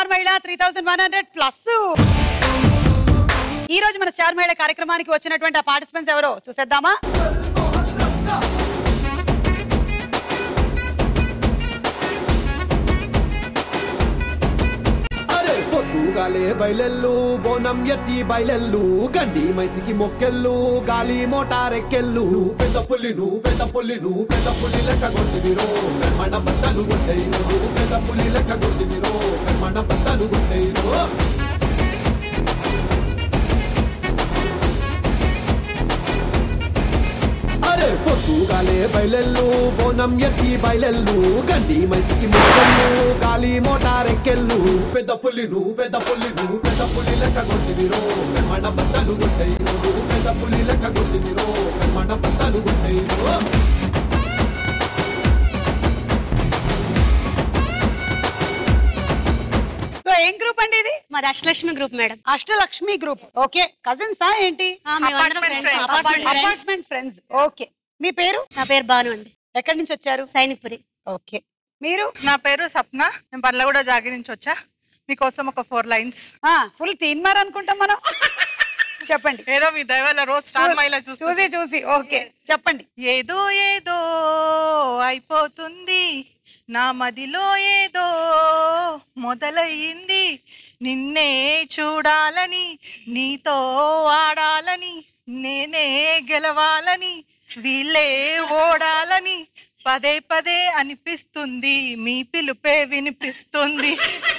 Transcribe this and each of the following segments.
Star మహిళ three thousand one hundred plus ఈ రోజు మన స్టార్ మహిళ కార్యక్రమానికి వచ్చినటువంటి ఆ పార్టిసిపెంట్స్ ఎవరో చూసేద్దామా అరే పొద్దుగాలే బయలెల్లు బోనం ఎత్తి బయలెల్లు గండి మైసికి మొక్కెళ్ళు గాలి మోటారెక్కెళ్ళు నువ్వు పెద్ద పుల్లి నువ్వు పెద్ద పుల్లి నువ్వు పెద్ద పుల్లి లెక్క కొట్టివిరో మన బట్టలు కొట్టేయిరో నువ్వు పెద్ద పుల్లి లెక్క కొట్టివిరో మన బట్టలు కొట్టేయిరో అరే పొద్దుగాలే బయలెల్లు బోనం ఎత్తి బయలెల్లు గండి మైసికి మొక్కలు గాలి మోటారెక్కెళ్ళు పెద్ద పుల్లి నువ్వు పెద్ద పుల్లి నువ్వు పెద్ద పుల్లి లెక్క కొట్టివిరో మన బట్టలు కొట్టేయిరో నువ్వు పెద్ద పుల్లి లెక్క కొట్టివిరో మన బట్టలు కొట్టేయిరో సో ఏం గ్రూప్ అండి ఇది మాది Ashtalakshmi group madam Ashtalakshmi group okay కజిన్సా ఏంటి ఆ, మేమందరం friends, apartment friends. Apartment friends okay మీ పేరు నా పేరు బాను అండి ఎక్కడి నుంచి వచ్చారు సైనిక్పురి ఓకే మీరు నా పేరు సప్న నేను బండ్లగూడ జాగి నుంచి వచ్చా మీకోసం ఒక ఫోర్ లైన్స్ ఫుల్ తీన్మార్ అనుకుంటాం మనం చెప్పండి ఏదో మీ దయవల్ల రోజు స్టార్ మైలా చూసి చూసి చూసి ఓకే చెప్పండి ఏదో ఏదో అయిపోతుంది నా మదిలో ఏదో మొదలయ్యింది నిన్నే చూడాలని నీతో ఆడాలని నేనే గెలవాలని వీళ్ళే ఓడాలని పదే పదే అనిపిస్తుంది మీ పిలుపే వినిపిస్తుంది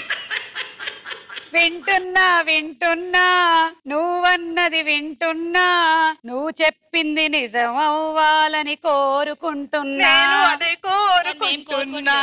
వింటున్నా వింటున్నా నువ్వన్నది వింటున్నా నువ్వు చెప్పింది నిజం అవ్వాలని కోరుకుంటున్నా నేను అదే కోరుకుంటున్నా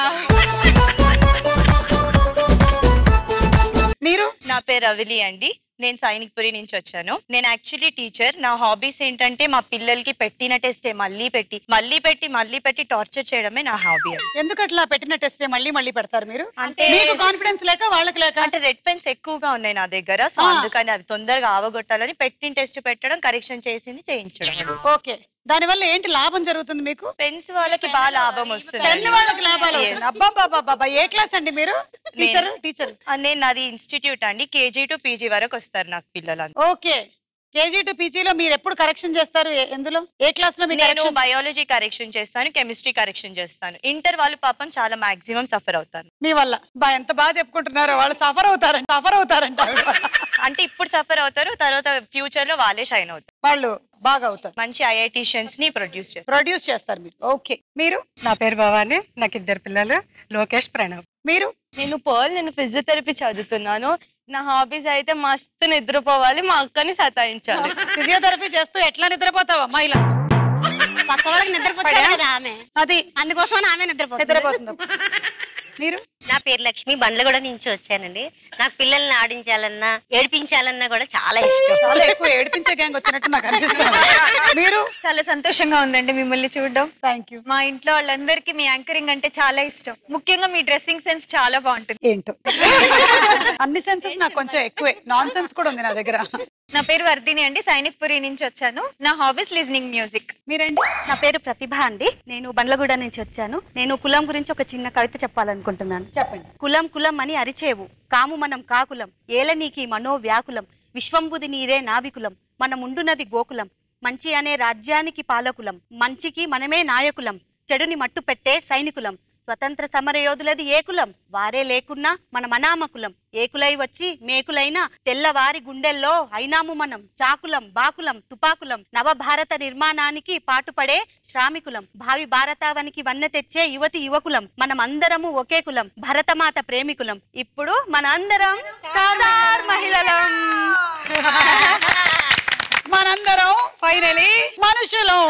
మీరు నా పేరు రవిలి అండి నేను సైనిక్పురి నుంచి వచ్చాను నేను యాక్చువల్లీ టీచర్ నా హాబీస్ ఏంటంటే మా పిల్లలకి పెట్టిన టెస్టే మళ్ళీ పెట్టి మళ్ళీ పెట్టి మళ్ళీ పెట్టి టార్చర్ చేయడమే నా హాబీ ఎందుకు అట్లా పెట్టిన టెస్ట్ మళ్ళీ మళ్ళీ పెడతారు మీరు అంటే మీకు కాన్ఫిడెన్స్ లేక వాళ్ళకి లేక అంటే రెడ్ పెన్స్ ఎక్కువగా ఉన్నాయి నా దగ్గర సో ఆ. అందుకని అవి తొందరగా ఆవగొట్టాలని పెట్టిన టెస్ట్ పెట్టడం కరెక్షన్ చేసింది చేయించడం ఓకే దానివల్ల ఏంటి లాభం జరుగుతుంది మీకు పెన్స్ వాళ్ళకి బాగా లాభం వస్తుంది టెన్ వాళ్ళకి లాభాలు అవుతుంది. అబ్బా బాబా బాబా ఏ క్లాస్ అండి మీరు టీచర్ టీచర్ నేను నాది ఇన్స్టిట్యూట్ అండి కేజీ టు పీజీ వరకు వస్తారు నాకు పిల్లలు ఓకే కేజీ టు పీజీలో మీరు ఎప్పుడు కరెక్షన్ చేస్తారు ఏ- ఎందులో ఏ క్లాస్ లో మీరు నేను correction- బయాలజీ కరెక్షన్ చేస్తాను కెమిస్ట్రీ కరెక్షన్ చేస్తాను ఇంటర్ వాళ్ళు పాపం చాలా మాక్సిమం సఫర్ అవుతారు మీ వల్ల బా ఎంత బాగా చెప్పుకుంటున్నారో వాళ్ళు సఫర్ అవుతారంట సఫర్ అవుతారంట అంటే ఇప్పుడు సఫర్ అవుతారు తర్వాత ఫ్యూచర్ లో వాళ్ళే షైన్ అవుతారు వాళ్ళు బాగా అవుతారు మంచి ఐఐటిషియన్స్ ని ప్రొడ్యూస్ చేస్తారు ప్రొడ్యూస్ చేస్తారు మీరు ఓకే మీరు నా పేరు భవాని నాకు ఇద్దరు పిల్లలు లోకేష్ ప్రణవ్ మీరు నేను పర్ల్ నేను ఫిజియోథెరపీ చదువుతున్నాను నా హాబీస్ అయితే మస్తు నిద్రపోవాలి మా అక్కని సతాయించాలి ఫిజియోథెరపీ చేస్తూ ఎట్లా నిద్రపోతావా అమ్మాయిల పక్క వాళ్ళకి నిద్రపోతారు కదా ఆమె అది అందుకోసం ఆమె నిద్రపోతుంది నిద్రపోతుంది మీరు నా పేరు లక్ష్మి బండ్లగూడ నుంచి వచ్చానండి నాకు పిల్లల్ని ఆడించాలన్నా ఏడిపించాలన్నా కూడా చాలా ఇష్టం చాలా ఎక్కువ ఏడిపించే గ్యాంగ్ వచ్చినట్టు నాకు అనిపిస్తుంది మీరు చాలా సంతోషంగా ఉందండి మిమ్మల్ని చూడడం థ్యాంక్ యూ మా ఇంట్లో వాళ్ళందరికీ మీ యాంకరింగ్ అంటే చాలా ఇష్టం ముఖ్యంగా మీ డ్రెస్సింగ్ సెన్స్ చాలా బాగుంటుంది ఏంటో అన్ని సెన్సెస్ నాకు కొంచెం ఎక్కువే నాన్ సెన్స్ కూడా ఉంది నా దగ్గర నా పేరు వర్ధిని అండి సైనిక్పురి నుంచి వచ్చాను నా హాబీస్ లిజనింగ్ మ్యూజిక్ మీరండి నా పేరు ప్రతిభ అండి నేను బండ్లగూడ నుంచి వచ్చాను నేను కులం గురించి ఒక చిన్న కవిత చెప్పాలనుకుంటున్నాను చెప్పండి కులం కులం అని అరిచేవు కాము మనం కాకులం ఏల నీకి మనో వ్యాకులం విశ్వంబుది నీరే నావికులం మనముండునది గోకులం మంచి అనే రాజ్యానికి పాలకులం మంచికి మనమే నాయకులం చెడుని మట్టు పెట్టే సైనికులం స్వతంత్ర సమరయోధులది ఏకులం వారే లేకున్నా మనం అనామకులం ఏకులై వచ్చి మేకులైన తెల్లవారి గుండెల్లో అయినాము మనం చాకులం బాకులం తుపాకులం నవభారత నిర్మాణానికి పాటుపడే శ్రామికులం భావి భారతావనికి వన్నె తెచ్చే యువతి యువకులం మనం అందరము ఒకే కులం భరతమాత ప్రేమికులం ఇప్పుడు మన అందరం స్టార్ మహిళలం మనందరం ఫైనలీ మనుషులం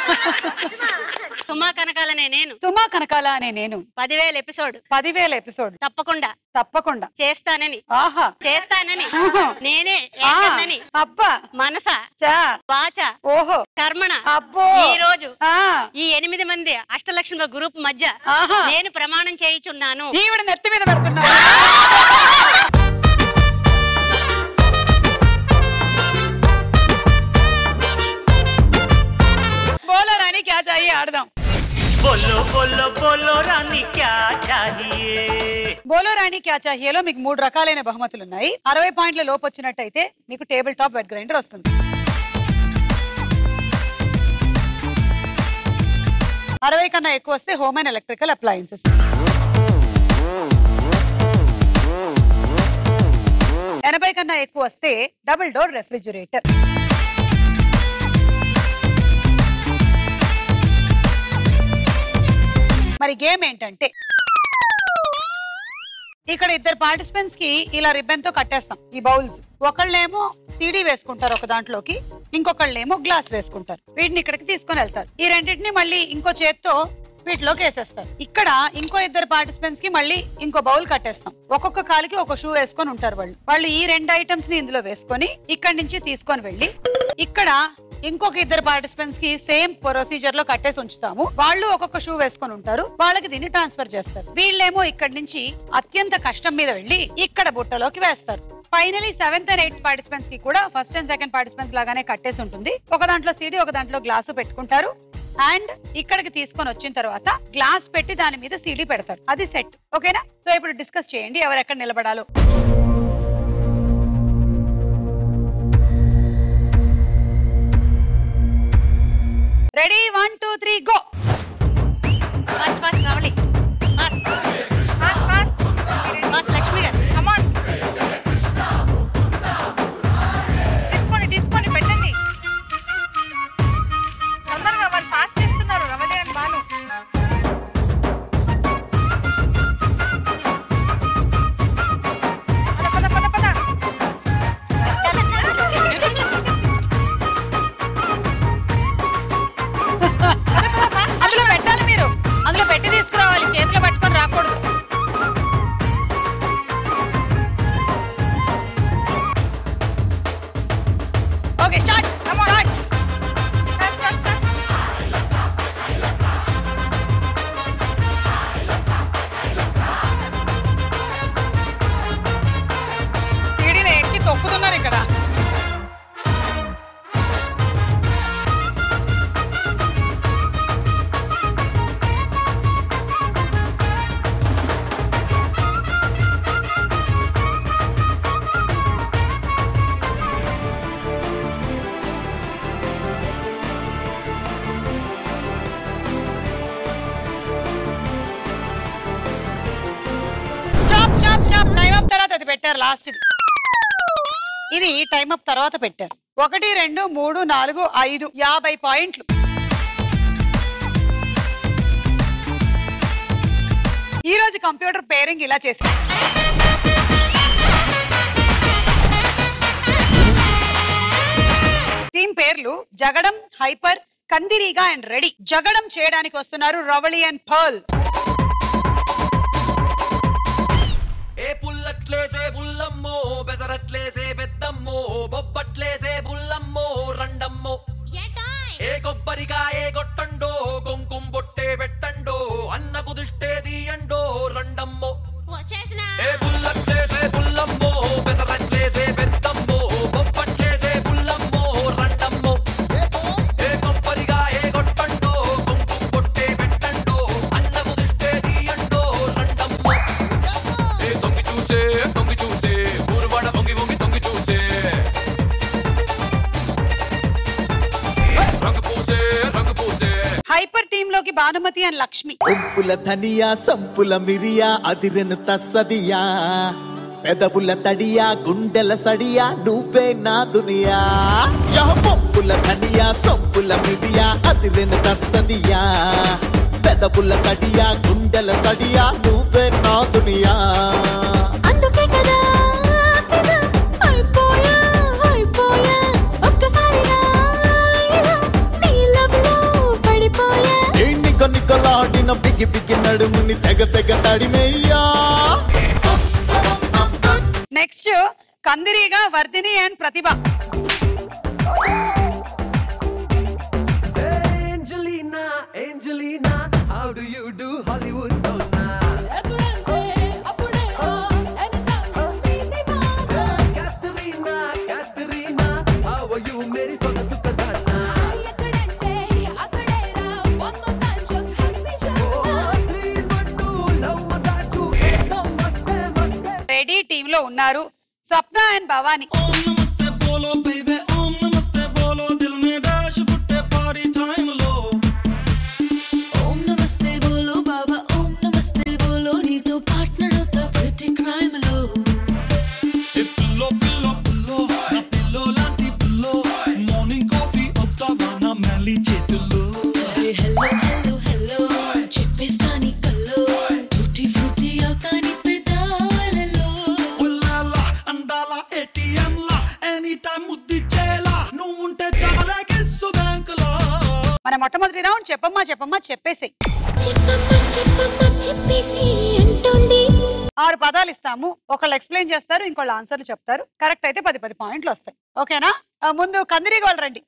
సుమా కనకాలనే నేను సుమా కనకాల అనే నేను పదివేల ఎపిసోడ్ పదివేల ఎపిసోడ్ తప్పకుండా తప్పకుండా చేస్తానని ఆహా చేస్తానని ఆహా. నేనే ఆ, ఏకన్నని అబ్బా మనస చా వాచ ఓహో కర్మణ అబ్బో ఈ రోజు ఆ, ఈ ఎనిమిది మంది అష్టలక్ష్మి గ్రూప్ మధ్య ఆహా. నేను ప్రమాణం చేయుచున్నాను ఈవిడ నెత్తి మీద పెడుతున్నా బోలో రాని క్యా చాయి ఆడదాం बोलो बोलो बोलो रानी क्या चाहिए బోలో రాణి క్యా చాహియేలో మీకు మూడు రకాలైన బహుమతులు ఉన్నాయి అరవై పాయింట్ల లోపు వచ్చినట్టయితే మీకు టేబుల్ టాప్ వెట్ గ్రైండర్ వస్తుంది అరవై కన్నా ఎక్కువ వస్తే హోమ్ అండ్ ఎలక్ట్రికల్ అప్లయన్సెస్ ఎనభై కన్నా ఎక్కువ వస్తే డబుల్ డోర్ రెఫ్రిజిరేటర్ మరి గేమ్ ఏంటంటే ఇక్కడ ఇద్దరు పార్టిసిపెంట్స్ కి ఇలా రిబ్బన్ తో కట్టేస్తాం ఈ బౌల్స్ ఒకళ్ళేమో సీడీ వేసుకుంటారు ఒక దాంట్లోకి ఇంకొకళ్ళేమో గ్లాస్ వేసుకుంటారు వీటిని ఇక్కడికి తీసుకొని వెళ్తారు ఈ రెండింటిని మళ్ళీ ఇంకో చేత్తో వీటిలోకి వేసేస్తారు ఇక్కడ ఇంకో ఇద్దరు పార్టిసిపెంట్స్ కి మళ్ళీ ఇంకో బౌల్ కట్టేస్తాం ఒక్కొక్క కాలికి ఒక షూ వేసుకొని ఉంటారు వాళ్ళు వాళ్ళు ఈ రెండు ఐటమ్స్ ని ఇందులో వేసుకొని ఇక్కడి నుంచి తీసుకొని వెళ్ళి ఇక్కడ ఇంకొక ఇద్దరు పార్టిసిపెంట్స్ కి సేమ్ ప్రొసీజర్ లో కట్టేసి ఉంచుతాము వాళ్ళు ఒక్కొక్క షూ వేసుకొని ఉంటారు వాళ్ళకి దీన్ని ట్రాన్స్ఫర్ చేస్తారు వీళ్ళేమో ఇక్కడి నుంచి అత్యంత కష్టం మీద వెళ్ళి ఇక్కడ బుట్టలోకి వేస్తారు finally seventh and eighth participants కి కూడా ఫస్ట్ అండ్ సెకండ్ పార్టిసిపెంట్స్ లాగానే కట్టేసి ఉంటుంది ఒక దాంట్లో సీడీ ఒక దాంట్లో గ్లాసు పెట్టుకుంటారు అండ్ ఇక్కడికి తీసుకొని వచ్చిన తర్వాత గ్లాస్ పెట్టి దాని మీద సీడీ పెడతారు అది సెట్ ఓకేనా సో ఇప్పుడు డిస్కస్ చేయండి ఎవరు ఎక్కడ నిలబడాలో ready one two three go fast fast రావలి fast fast fast fast Lakshmi గారు కమాన్ తీసుకోండి తీసుకోండి పెట్టండి తొందరగా వాళ్ళు పాస్ చేస్తున్నారు రవలి అని బాను పద పద పద పద అందులో పెట్టాలి మీరు అందులో పెట్టి తీసుకురావాలి చేతిలో పట్టుకొని రాకూడదు okay start start fast fast fast సీడీని ఎక్కి తొక్కుతున్నారు ఇక్కడ stop stop stop time up తర్వాత అది పెట్టారు లాస్ట్ ఇది ఇది టైం అప్ తర్వాత పెట్టారు ఒకటి రెండు మూడు నాలుగు ఐదు యాభై పాయింట్లు ఈ రోజు కంప్యూటర్ పేరింగ్ ఇలా చేసింది టీమ్ పేర్లు జగడం హైపర్ కందిరీగా అండ్ రెడీ జగడం చేయడానికి వస్తున్నారు రవళి అండ్ పర్ల్ ఏ పుల్లట్లేసే బుల్లమ్మో బెసరట్లేసే పెద్దమ్మో బొబ్బట్లేసే బుల్లమ్మో రండమ్మో ఏ కొబ్బరికాయే కొట్టండో కుంకుమ బొట్టే పెట్టండో అన్నకు దిష్టే తీయండో రండమ్మో ఏ పుల్లట్లేసే బుల్లమ్మో బెసరట్లేసే పెద్దమ్మో బొబ్బట్లేసే బుల్లమ్మో రండమ్మో ఏ కొబ్బరికాయే కొట్టండో కుంకుమ బొట్టే పెట్టండో అన్నకు దిష్టే తీయండో రండమ్మో ఏ తొంగి చూసే తొంగి చూసే ఊరువాడ పొంగి పొంగి తొంగి చూసే రంగు పూసే రంగు పూసే హైపర్ టీమ్ లోకి భానుమతి అండ్ లక్ష్మి ఒంపుల ధనియా సంపుల మిరియా అదిరెను తస్సదియా పెదవుల తడియా గుండెల సడియా నువ్వే నా దునియా యహ పొంపుల ధనియా సంపుల మిరియా అదిరెను తస్సదియా పెదవుల తడియా గుండెల సడియా నువ్వే నా దునియా అందుకే కదా ఫిదా అయిపోయా అయిపోయా ఒక్కసారిగా ఇలా నీ లవ్ లో పడిపోయా ఏ నిక నికలాడిన పిగి పిగి నడుముని తెగ తెగ తడిమేయ్యా next Kandireega Vardhini and Prathibha Angelina, Angelina, how do you do Hollywood so now? ఎప్పుడంటే అప్పుడే anytime you speak దివానా Katerina, Katerina, how are you, Mary Soda Sukazana? ఎక్కడంటే అక్కడేరా one more time just help me Oh, just three, one, two, love massage, ekdam mast లో ఉన్నారు స్వప్న and Bhavani बोलो baby ओम नमस्ते बोलो दिल में डैश पुट्टे पार्टी टाइम लो ఓం నమస్తే బోలో బాబా ఓం నమస్తే బోలో నీతో పార్ట్నర్ అవుతా ప్రతి క్రైమ్ లో ए पिल्लो पिल्लो पिल्लो నా పిల్లో లాంటి పిల్లో మార్నింగ్ కాఫీ అవుతావా మ్యాలీ చేతుల్లో హలో హలో హలో చెప్పేస్తా నీ కల్లో టూటీ ఫ్రూటీ అవుతా నీ పెదాలలో ఉల్లాలా అందాల ఏటీఎం లా ఎనీ టైం ముద్దిచ్చేలా నువ్వుంటే చాలా కిస్సు బ్యాంకులో మన మొట్టమొదటి రౌండ్ చెప్పమ్మా చెప్పమ్మా చెప్పేసేయ్ చెప్పమ్మా చెప్పమ్మా చెప్పేసి అంటోంది ఆరు పదాలు ఇస్తాము ఒకళ్ళు ఎక్స్ప్లెయిన్ చేస్తారు ఇంకోళ్ళు ఆన్సర్లు చెప్తారు కరెక్ట్ అయితే పది పది పాయింట్లు వస్తాయి ఓకేనా ఆ, ముందు కందిరీగోళ్ళు రండి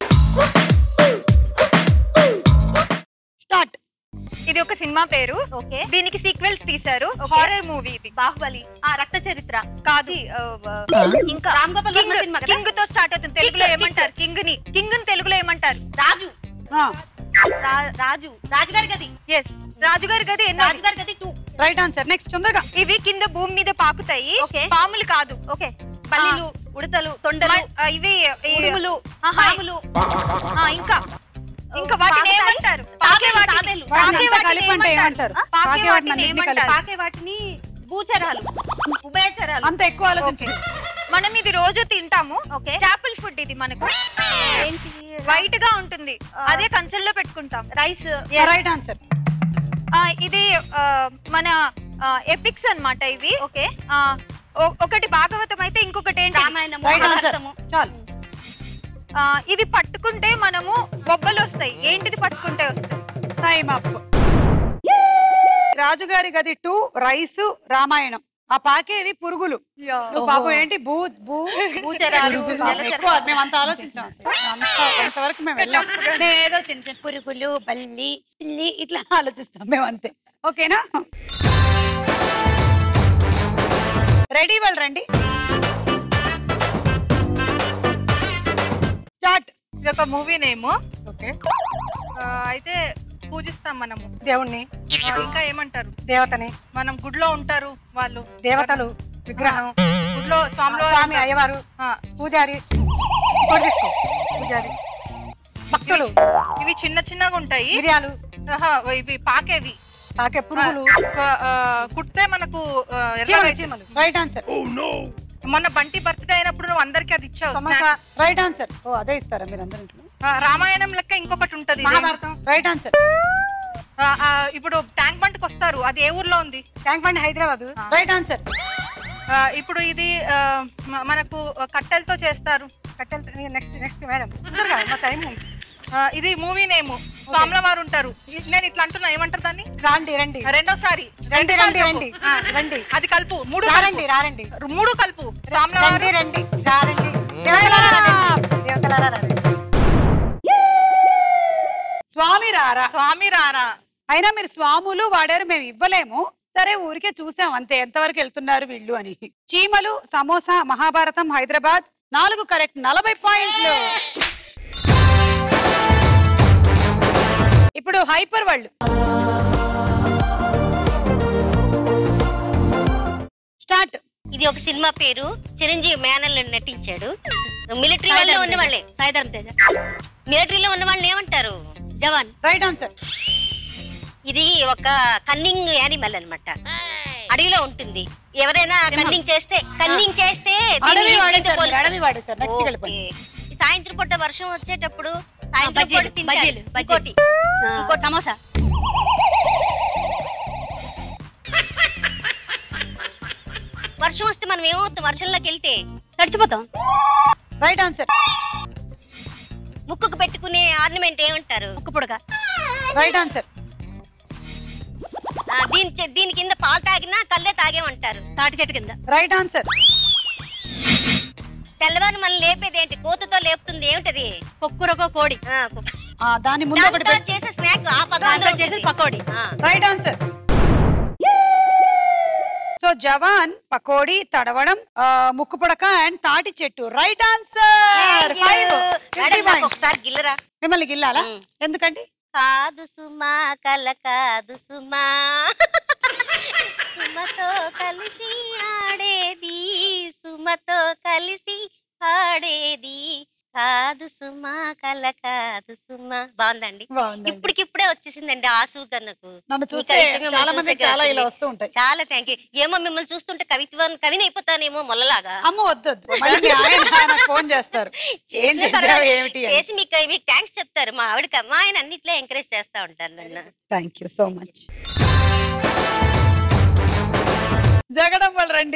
స్టార్ట్ ఇది ఒక సినిమా పేరు ఓకే దీనికి సీక్వెల్స్ తీశారు Okay. హారర్ మూవీ ఇది బాహుబలి ఆ రక్త చరిత్ర కాదు ఇంకా రామ్ గోపాల్ వర్మ సినిమా కదా? కింగ్ తో స్టార్ట్ అవుతుంది తెలుగులో King, ఏమంటారు కింగ్ ని కింగ్ ని తెలుగులో ఏమంటారు రాజు ఆ, రా- రాజు రాజుగారి గది ఎస్ రాజుగారి గది ఎన్నో రాజుగారి గది టూ రైట్ ఆన్సర్ నెక్స్ట్ తొందరగా ఇవి కింద భూమి మీద పాకుతాయి Okay. పాములు కాదు ఓకే పల్లీలు ఉడతలు తొండలు మ- ఆ, ఇవి ఈ- ఉడుములు ఆ, పాములు ఆ, ఇంకా ఇంకా వాటిని పాకుతాయి? ఏమంటారు పాకే తాబేలు, వాటిని తాబేలు. వాటిని పాకే అంతా వాటిని కలిపి అంటే ఏమంటారు? ఆ, పాకే పాకే వాటిని వాటిని అన్నిటిని ఏమంటారు పాకే వాటిని భూచరాలు ఉభయచరాలు అంత ఎక్కువ ఆలోచించండి మనం ఇది రోజు తింటాము ఓకే స్టాపుల్ ఫుడ్ ఇది మనకు ఏంటి వైట్ గా ఉంటుంది అదే కంచెల్లో పెట్టుకుంటాం రైస్ రైట్ ఆన్సర్ ఆ, ఇది ఆ, మన ఎపిక్స్ అన్నమాట ఇవి ఓకే ఆ, ఒ- ఒకటి భాగవతం అయితే ఇంకొకటి ఏంటి రామాయణము రైట్ ఆన్సర్ మహాభారతము. చాలు ఆ, ఇది పట్టుకుంటే మనము బొబ్బలు వస్తాయి ఏంటిది పట్టుకుంటే వస్తాయి టైం అప్ రాజుగారి గది టూ రైస్ రామాయణం ఆ పాకేవి పురుగులు నువ్వు పాపం ఏంటి భూ భూ భూచరాలు, పురుగులు. పాపం జలచరాలు. ఎక్కువ మేము అంత ఆలోచించాం అసలు. అంత అంతవరకు మేము వెళ్ళాం నేను ఏదో చిన్న చిన్న పురుగులు బల్లి పిల్లి ఇట్లా ఆలోచిస్తాం మేము అంతే ఓకేనా రెడీ వాళ్ళు రండి స్టార్ట్ ఇది ఒక మూవీ నేమ్ ఓకే అయితే పూజిస్తాం మనము దేవుణ్ణి ఆ, ఇంకా ఏమంటారు దేవతని మనం గుడిలో ఉంటారు వాళ్ళు దేవతలు విగ్రహం గుడిలో స్వామిలో స్వామి అయ్యవారు ఆ, పూజారి ఇంకోటి తీసుకో. పూజారి భక్తులు ఇవి చిన్న చిన్నగా ఉంటాయి మిరియాలు ఆహా, ఇవి పాకేవి తాకే పురుగులు ఆ, ఆ, కుడితే మనకు ఆ, ఎర్రగా చీమలు అయితే- చీమలు రైట్ ఆన్సర్ మొన్న బంటి బర్త్డే అయినప్పుడు నువ్వు అందరికి అది ఇచ్చావు సమోసా రైట్ ఆన్సర్ ఓ అదే ఇస్తారా మీరు అందరి ఇంట్లో ఆ, రామాయణం లెక్క ఇంకొకటి ఉంటది ఇదే. మహాభారతం రైట్ ఆన్సర్ ఆ, ఆ, ఇప్పుడు ట్యాంక్ బండ్కి వస్తారు అది ఏ ఊర్లో ఉంది ట్యాంక్ బండ్ హైదరాబాద్ రైట్ ఆన్సర్ ఆ, ఇప్పుడు ఇది ఆ, మ- మనకు కట్టెలతో చేస్తారు కట్టెలు నెక్స్ట్ నెక్స్ట్ మేడం తొందరగా మా టైం ఉంది. ఆ, ఇది మూవీ నేమ్ స్వాముల వారు ఉంటారు ఇ- నేను ఇట్లా అంటున్నా ఏమంటారు దాన్ని రాండి రండి రెండోసారి రండి రెండుసార్లు రండి చెప్పు. రండి ఆ, రండి అది కలుపు మూడు రారండి కలుపు. రారండి మూడు కలుపు స్వాముల వారు రండి రండి రారండి దేవతలారా రండి. దేవతలారా రండి. స్వామి రారా స్వామి రారా అయినా మీరు స్వాములు వాడారు మేము ఇవ్వలేము సరే ఊరికే చూసాం అంతే ఎంతవరకు వెళ్తున్నారు వీళ్ళు అని చీమలు సమోసా మహాభారతం హైదరాబాద్ నాలుగు కరెక్ట్ నలభై పాయింట్లు ఇప్పుడు హైపర్ వాళ్ళు స్టార్ట్ ఇది ఒక సినిమా పేరు చిరంజీవి మేనల్ నటించాడు మిలిటరీ సాయిధరం వాళ్ళు ఉన్న తేజ. వాళ్ళే సాయిధరం తేజ మిలిటరీలో ఉన్న వాళ్ళని ఏమంటారు జవాన్ రైట్ ఆన్సర్ ఇది ఒక కన్నింగ్ యానిమల్ అన్నమాట అడవిలో ఉంటుంది ఎవరైనా కన్నింగ్ చేస్తే కన్నింగ్ చేస్తే దీన్ని అడవి దీంతో వాడేశారు మీరు, పోలుస్తారు. అడవి వాడేశారు నెక్స్ట్ ఓకే. వెళ్ళిపోయింది ఈ సాయంత్రం పూట వర్షం వచ్చేటప్పుడు సాయంత్రం బజ్జీలు, పూట తింటారు. బజ్జీలు, ఇంకోటి ఇంకో సమోసా వర్షం వస్తే మనం ఏమవుతాం వర్షంలోకి వెళ్తే తడిచిపోతాం రైట్ ఆన్సర్ ముక్కుకు పెట్టుకునే ఆర్నమెంట్ ఏమంటారు ముక్కు పుడక రైట్ ఆన్సర్ ఆ, దీని చె- దీని కింద పాలు తాగినా కళ్ళే తాగేమంటారు తాటి చెట్టు కింద రైట్ ఆన్సర్ తెల్లవారు మనం లేపేది ఏంటి కోతతో లేపుతుంది ఏమిటది కుక్కురకో కోడి ఆ, కు- దాని ముందు ఒకటి దాంతో చేసే స్నాక్ ఆ పదం దాంట్లో అందులో చేసేది ఉంటుంది. పకోడి ఆ. రైట్ ఆన్సర్ సో జవాన్ పకోడీ తడవడం ఆ, ముక్కు పుడక అండ్ తాటి చెట్టు రైట్ ఆన్సర్ ఫైవ్ మేడం, నాకు ఒకసారి గిల్లరా మిమ్మల్ని గిల్లాలా ఉమ్. ఎందుకండి కాదు సుమా కల కాదు సుమా సుమతో కలిసి ఆడేది ప్రేమతో కలిసి పాడేది కాదు సుమా కల కాదు సుమా బాగుందండి బాగుందండి. ఇప్పటికిప్పుడే వచ్చేసిందండి ఆసుగా నాకు నన్ను ఈ చూస్తే కవిత్వం మిమ్మల్ని చాలా మంది చూసాక చాలా ఇలా వచ్చింది. వస్తూ ఉంటాయి చాలా థ్యాంక్ యూ ఏమో మిమ్మల్ని చూస్తుంటే కవిత్వం కవిని అయిపోతానేమో మొల్లలాగా అమ్మ వద్దు వద్దు. మళ్ళీ మీ ఆయన నాకు ఫోన్ చేస్తారు ఏం చేసిన చేసావు తర్వాత ఏమిటి అని. చేసి మీకు మీకు థ్యాంక్స్ చెప్తారు మా ఆవిడకి మా ఆయన అన్నిట్లో ఎంకరేజ్ చేస్తా ఉంటారు నన్ను థ్యాంక్ యూ సో మచ్ జగడం వాళ్ళు రండి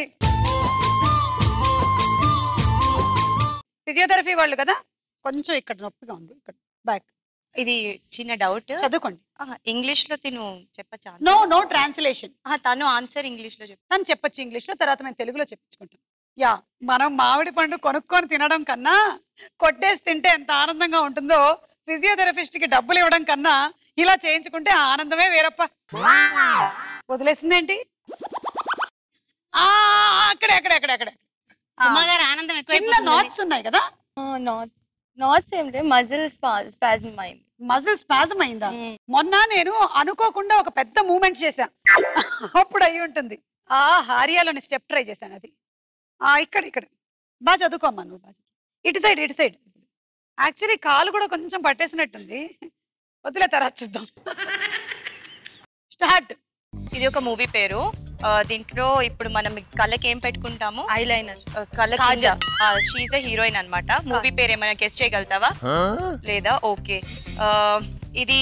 ఫిజియోథెరపీ వాళ్ళు కదా కొంచెం ఇక్కడ నొప్పిగా ఉంది ఇక్కడ బ్యాక్ ఇది చిన్న డౌట్ చదువుకోండి ఇంగ్లీష్ లో తిను చెప్పచ్చా నో నో ట్రాన్స్లేషన్ తను ఆన్సర్ ఇంగ్లీష్ లో చెప్పు తను చెప్పొచ్చు ఇంగ్లీష్ లో తర్వాత మేము తెలుగులో చెప్పించుకుంటాం యా మనం మామిడి పండు కొనుక్కొని తినడం కన్నా కొట్టేసి తింటే ఎంత ఆనందంగా ఉంటుందో ఫిజియోథెరపిస్ట్ కి డబ్బులు ఇవ్వడం కన్నా ఇలా చేయించుకుంటే ఆ ఆనందమే వేరప్ప వదిలేసిందేంటి ఆ, అక్కడే అక్కడే అక్కడే అక్కడే ఆ, ఉమ్మగారు ఆనందం చిన్న నాట్స్ ఉన్నాయి కదా నాట్స్ నాట్స్ ఏం లేదు మజిల్ స్పాజమ్ అయింది మజిల్ స్పాజం అయిందా మొన్న నేను అనుకోకుండా ఒక పెద్ద మూమెంట్ చేశా అప్పుడు అయి ఉంటుంది ఆ హారియాలోని స్టెప్ ట్రై చేశాను అది ఆ ఇక్కడ ఇక్కడ బాగా చదువుకోమ్మా నువ్వు బాగా చదువు. ఇటు సైడ్ ఇటు సైడ్ యాక్చువల్లీ కాలు కూడా కొంచెం పట్టేసినట్టుంది వదిలే తర్వాత చూద్దాం స్టార్ట్ ఇది ఒక మూవీ పేరు ఆ, దీంట్లో ఇప్పుడు మనం కళ్ళకి ఏం పెట్టుకుంటాము ఐ లైనర్ కళ్ళకి కాజా. షీజ్ ద హీరోయిన్ అన్నమాట మూవీ పేరు ఏమైనా గెస్ట్ చేయగలుగుతావా లేదా ఓకే ఇది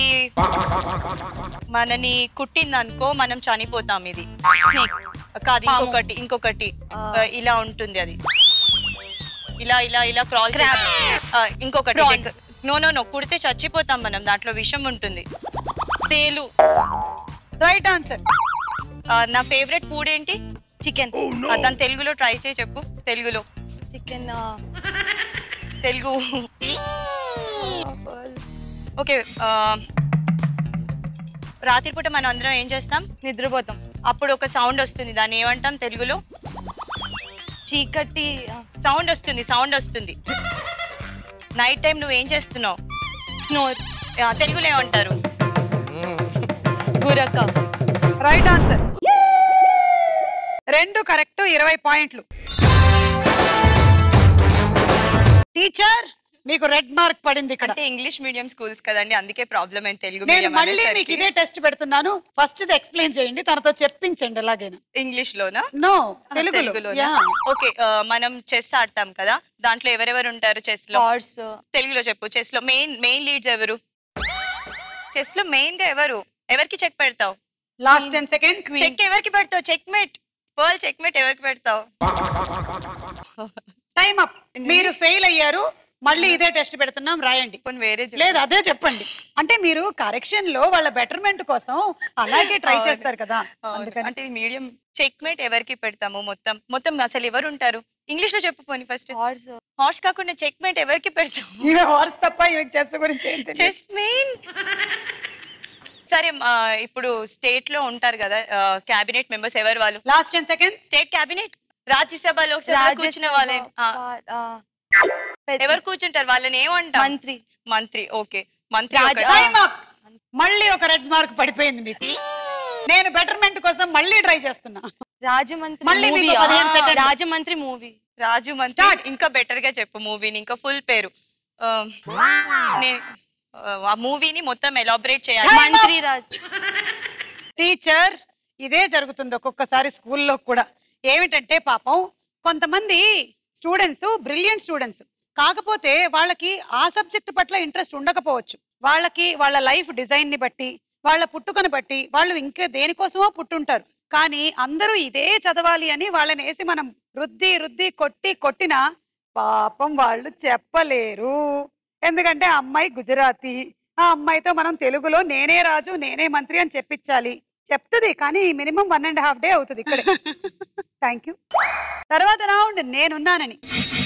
మనని కుట్టింది అనుకో మనం చనిపోతాం ఇది Snake. కాదు ఇంకొకటి ఇంకొకటి ఆ, ఇలా ఉంటుంది అది ఇలా ఇలా ఇలా క్రాల్ ఇంకొకటి నో నో నో కుడితే చచ్చిపోతాం మనం దాంట్లో విషం ఉంటుంది తేలు రైట్ ఆన్సర్ నా ఫేవరెట్ ఫుడ్ ఏంటి చికెన్ దాని తెలుగులో ట్రై చేయి చెప్పు తెలుగులో చికెన్ తెలుగు ఓకే రాత్రిపూట మనం అందరం ఏం చేస్తాం నిద్రపోతాం అప్పుడు ఒక సౌండ్ వస్తుంది దాన్ని ఏమంటాం తెలుగులో చీకటి సౌండ్ వస్తుంది సౌండ్ వస్తుంది నైట్ టైం నువ్వు ఏం చేస్తున్నావు స్నోర్ ఆ, తెలుగులో ఏమంటారు గురక రైట్ ఆన్సర్ రెండు కరెక్ట్ ఇరవై పాయింట్లు టీచర్ మీకు రెడ్ మార్క్ పడింది ఇక్కడ అంటే ఇంగ్లీష్ మీడియం స్కూల్స్ కదండి అందుకే ప్రాబ్లం అయింది తెలుగు నేను medium మళ్ళీ మీకు అనేసరికి. ఇదే టెస్ట్ పెడుతున్నాను ఫస్ట్ ఎక్స్ప్లెయిన్ చేయండి తనతో చెప్పించండి ఎలాగైనా ఇంగ్లీష్ లోనా నో ఆ, తెలుగులో తెలుగులోనా? యా ఓకే ఆ, మనం చెస్ ఆడతాం కదా దాంట్లో ఎవరెవరు ఉంటారు చెస్ లో హార్స్ తెలుగులో చెప్పు చెస్ లో మెయిన్ మెయిన్ లీడ్స్ ఎవరు చెస్ లో మెయిన్ గా ఎవరు ఎవరికి చెక్ పెడతావు లాస్ట్ టెన్ సెకండ్స్ చెక్ ఎవరికి పెడతావు checkmate Pearl checkmate ఎవరికి పెడతావు టైం అప్ మీరు ఫెయిల్ అయ్యారు మళ్ళీ ఇదే టెస్ట్ పెడుతున్నాం రాయండి కొన్ని వేరే చెప్పు. లేదు అదే చెప్పండి అంటే మీరు కరెక్షన్ లో వాళ్ళ బెటర్మెంట్ కోసం అలాగే ట్రై అవును. చేస్తారు కదా అవును. అందుకని అంటే మీడియం చెక్ మేట్ ఎవరికి పెడతాము మొత్తం మొత్తం అసలు ఎవరు ఉంటారు ఇంగ్లీష్ లో చెప్పు పోనీ ఫస్ట్ హార్స్ హార్స్ కాకుండా చెక్ మేట్ ఎవరికి పెడతాము ఈమె హార్స్ తప్ప ఈమె చెస్ గురించి ఏం తెలియదు. చెస్ మెయిన్ సరే ఆ, ఇప్పుడు స్టేట్ లో ఉంటారు కదా క్యాబినెట్ మెంబర్స్ ఎవరు వాళ్ళు last ten seconds state cabinet Rajya Sabha Lok Sabha కూర్చున్న వాళ్ళే ఆ, ఎవరు కూర్చుంటారు వాళ్ళని ఏమంటారు మంత్రి మంత్రి ఓకే మంత్రి రాజ- ఒకటి. టైం అప్ మళ్ళీ ఒక రెడ్ మార్క్ పడిపోయింది మీకు నేను బెటర్మెంట్ కోసం మళ్ళీ ట్రై చేస్తున్నా రాజమంత్రి మళ్ళీ మీకు movie ఆ? పదిహేను seconds. రాజమంత్రి మూవీ రాజు మంత్రి ఇంకా బెటర్ గా చెప్పు మూవీని ఇంకా ఫుల్ పేరు ఆ, నే- ఆ మూవీని మొత్తం ఎలాబరేట్ చేయాలి మంత్రి రాజ్ టీచర్ ఇదే జరుగుతుంది ఒక్కొక్కసారి స్కూల్లో కూడా ఏమిటంటే పాపం కొంతమంది స్టూడెంట్స్ బ్రిలియంట్ స్టూడెంట్స్ కాకపోతే వాళ్ళకి ఆ సబ్జెక్ట్ పట్ల ఇంట్రెస్ట్ ఉండకపోవచ్చు వాళ్ళకి వాళ్ళ లైఫ్ డిజైన్ ని బట్టి వాళ్ళ పుట్టుకను బట్టి వాళ్ళు ఇంకా దేనికోసమో పుట్టుంటారు కానీ అందరూ ఇదే చదవాలి అని వాళ్ళని వేసి మనం రుద్ది రుద్ది కొట్టి కొట్టినా పాపం వాళ్ళు చెప్పలేరు ఎందుకంటే ఆ అమ్మాయి గుజరాతీ ఆ అమ్మాయితో మనం తెలుగులో నేనే రాజు నేనే మంత్రి అని చెప్పించాలి చెప్తుంది కానీ minimum one and half day అవుతుంది ఇక్కడ థ్యాంక్ యూ తర్వాత రౌండ్ నేనున్నానని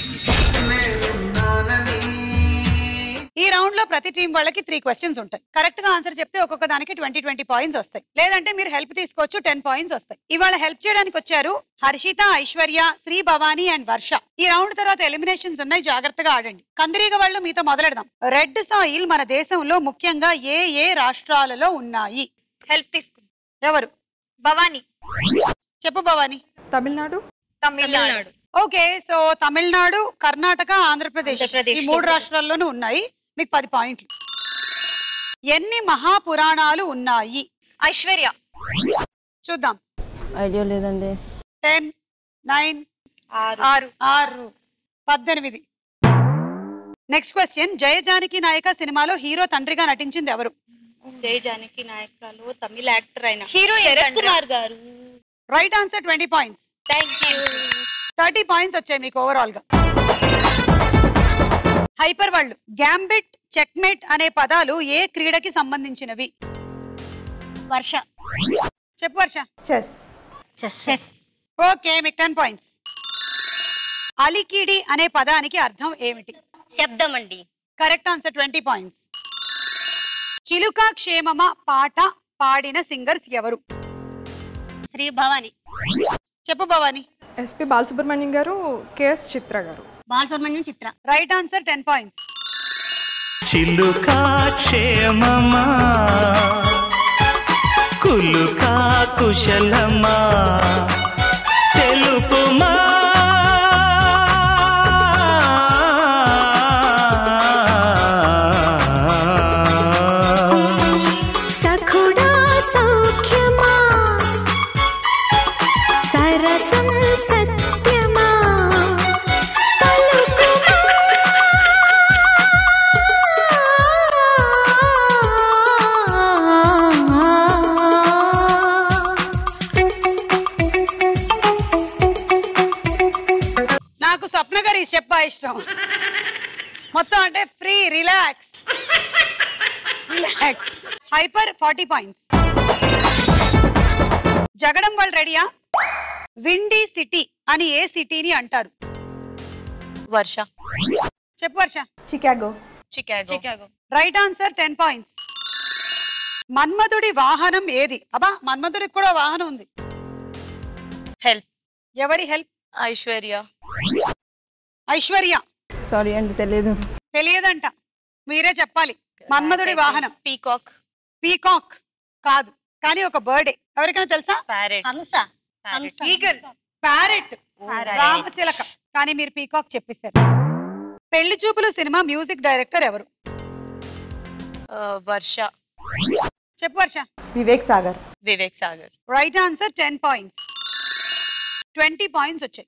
ఈ రౌండ్ లో ప్రతి టీం వాళ్ళకి త్రీ క్వశ్చన్స్ ఉంటాయి కరెక్ట్ గా ఆన్సర్ చెప్తే ఒక్కొక్క దానికి ట్వంటీ ట్వంటీ పాయింట్స్ వస్తాయి లేదంటే మీరు హెల్ప్ తీసుకోవచ్చు టెన్ పాయింట్స్ వస్తాయి ఇవాళ హెల్ప్ చేయడానికి వచ్చారు హర్షిత ఐశ్వర్య శ్రీ భవానీ అండ్ వర్ష ఈ రౌండ్ తర్వాత ఎలిమినేషన్స్ ఉన్నాయి జాగ్రత్తగా ఆడండి కందిరీగ వాళ్ళు మీతో మొదలెడదాం రెడ్ సాయిల్ మన దేశంలో ముఖ్యంగా ఏ ఏ రాష్ట్రాలలో ఉన్నాయి హెల్ప్ తీసుకు ఎవరు భవానీ చెప్పు భవానీ తమిళనాడు తమిళనాడు ఓకే సో తమిళనాడు కర్ణాటక ఆంధ్రప్రదేశ్ ఆంధ్రప్రదేశ్ ఈ మూడు లో రాష్ట్రాల్లోనూ ఉన్నాయి మీకు పది పాయింట్లు ఎన్ని మహాపురాణాలు ఉన్నాయి ఐశ్వర్య చూద్దాం ఐడియా లేదండి టెన్ నైన్ ఆరు ఆరు ఆరు పద్దెనిమిది నెక్స్ట్ క్వశ్చన్ జయజానకి నాయక సినిమాలో హీరో తండ్రిగా నటించింది ఎవరు జయ జానకి నాయకురాలు తమిళ యాక్టర్ అయిన హీరో శరత్ కుమార్ గారు right answer twenty points thank you thirty points వచ్చాయి మీకు ఓవరాల్ గా హైపర్ వాళ్ళు గ్యాంబిట్ చెక్మేట్ అనే పదాలు ఏ క్రీడకి సంబంధించినవి వర్ష చెప్పు వర్ష చెస్ చెస్ ఓకే మీకు టెన్ పాయింట్స్ అలికిడి అనే పదానికి అర్థం ఏమిటి శబ్దం అండి కరెక్ట్ ఆన్సర్ ట్వంటీ పాయింట్స్ చిలుక క్షేమమ పాట పాడిన సింగర్స్ ఎవరు శ్రీ భవాని చెప్పు భవాని ఎస్పి బాలసుబ్రహ్మణ్యం గారు కేఎస్ చిత్ర గారు Balasubrahmanyam Chitra right answer ten points చిలుకా క్షేమమా కులుకా కుశలమా తెలుపుమా సఖుడా సౌఖ్యమా సరసం సత్యమా నాకు స్వప్న గారి ఈ స్టెప్ ఇష్టం మొత్తం అంటే free relax relax hyper forty points జగడం వాళ్ళు రెడీయా విండీ సిటీ అని ఏ సిటీని అంటారు వర్ష చెప్పు Varsha Chicago Chicago Chicago right answer ten points మన్మధుడి వాహనం ఏది అబ్బా మన్మధుడికి కూడా వాహనం ఉంది హెల్ప్ ఎవరి హెల్ప్ ఐశ్వర్య ఐశ్వర్య సారీ అండి తెలియదు తెలియదంట మీరే చెప్పాలి మన్మధుడి వాహనం పీకాక్ పీకాక్ కాదు కానీ ఒక బర్డే ఎవరికైనా తెలుసా ప్యారెట్ హంస హంస ఈగల్ ప్యారెట్ Parrot. రామచిలక కానీ మీరు పీకాక్ చెప్పేశారు పెళ్లి చూపులు సినిమా మ్యూజిక్ డైరెక్టర్ ఎవరు వర్ష చెప్పు Varsha Vivek Sagar Vivek Sagar right answer ten points twenty points వచ్చాయి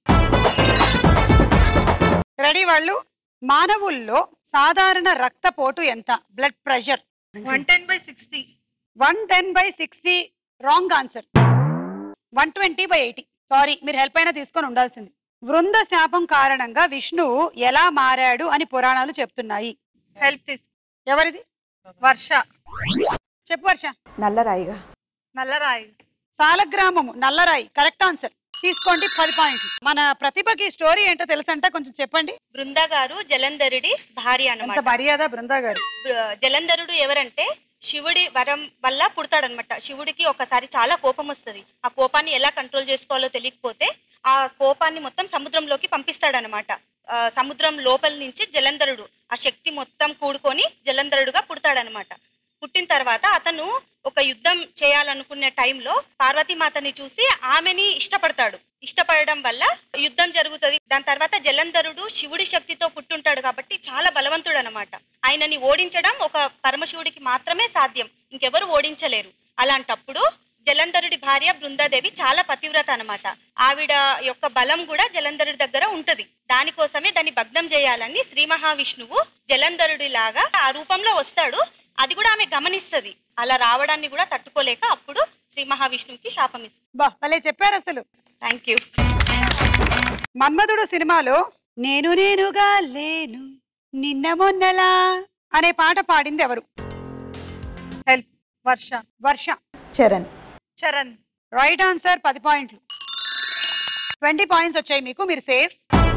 రెడీ వాళ్ళు మానవుల్లో సాధారణ రక్తపోటు ఎంత blood pressure one ten by sixty one ten by sixty wrong answer one twenty by eighty sorry మీరు హెల్ప్ అయినా తీసుకొని ఉండాల్సింది వృంద శాపం కారణంగా విష్ణువు ఎలా మారాడు అని పురాణాలు చెప్తున్నాయి హెల్ప్ తీసు ఎవరిది వర్ష చెప్పు వర్ష నల్లరాయిగా నల్లరాయి సాలగ్రామము నల్లరాయి కరెక్ట్ ఆన్సర్ తీసుకోండి పది పాయింట్లు మన ప్రతిభకి స్టోరీ ఏంటో తెలుసంట కొంచెం చెప్పండి బృంద గారు జలంధరుడి భార్య ఎంత అన్నమాట మర్యాద బృందా గారు బృ- జలంధరుడు ఎవరంటే శివుడి వరం వల్ల పుడతాడనమాట శివుడికి ఒకసారి చాలా కోపం వస్తుంది ఆ కోపాన్ని ఎలా కంట్రోల్ చేసుకోవాలో తెలియకపోతే ఆ కోపాన్ని మొత్తం సముద్రంలోకి పంపిస్తాడనమాట ఆ, సముద్రం లోపల నుంచి జలంధరుడు ఆ శక్తి మొత్తం కూడుకొని జలంధరుడుగా పుడతాడనమాట పుట్టిన తర్వాత అతను ఒక యుద్ధం చేయాలనుకునే టైంలో పార్వతీమాతని చూసి ఆమెని ఇష్టపడతాడు ఇష్టపడడం వల్ల యుద్ధం జరుగుతుంది దాని తర్వాత జలంధరుడు శివుడి శక్తితో పుట్టుంటాడు కాబట్టి చాలా బలవంతుడు అనమాట ఆయనని ఓడించడం ఒక పరమశివుడికి మాత్రమే సాధ్యం ఇంకెవరు ఓడించలేరు అలాంటప్పుడు జలంధరుడి భార్య బృందాదేవి చాలా పతివ్రత అనమాట ఆవిడ యొక్క బలం కూడా జలంధరుడి దగ్గర ఉంటది దానికోసమే దాన్ని భగ్నం చేయాలని శ్రీ మహావిష్ణువు జలంధరుడి లాగా ఆ రూపంలో వస్తాడు అది కూడా ఆమె గమనిస్తది అలా రావడాన్ని కూడా తట్టుకోలేక అప్పుడు శ్రీ మహావిష్ణువుకి శాపం ఇస్తుంది బా భలే చెప్పారు అసలు థ్యాంక్ యూ మన్మధుడు సినిమాలో నేను నేనుగా లేను నిన్న మొన్నలా అనే పాట పాడింది ఎవరు help Varsha Varsha Charan Charan right answer పది పాయింట్లు ట్వంటీ పాయింట్స్ వచ్చాయి మీకు మీరు సేఫ్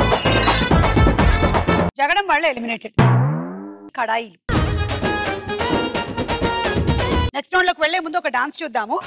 జగడం వాళ్ళు ఎలిమినేటెడ్ కడాయిలు నెక్స్ట్ రౌండ్ లోకి వెళ్లే ముందు ఒక డాన్స్ చూద్దాము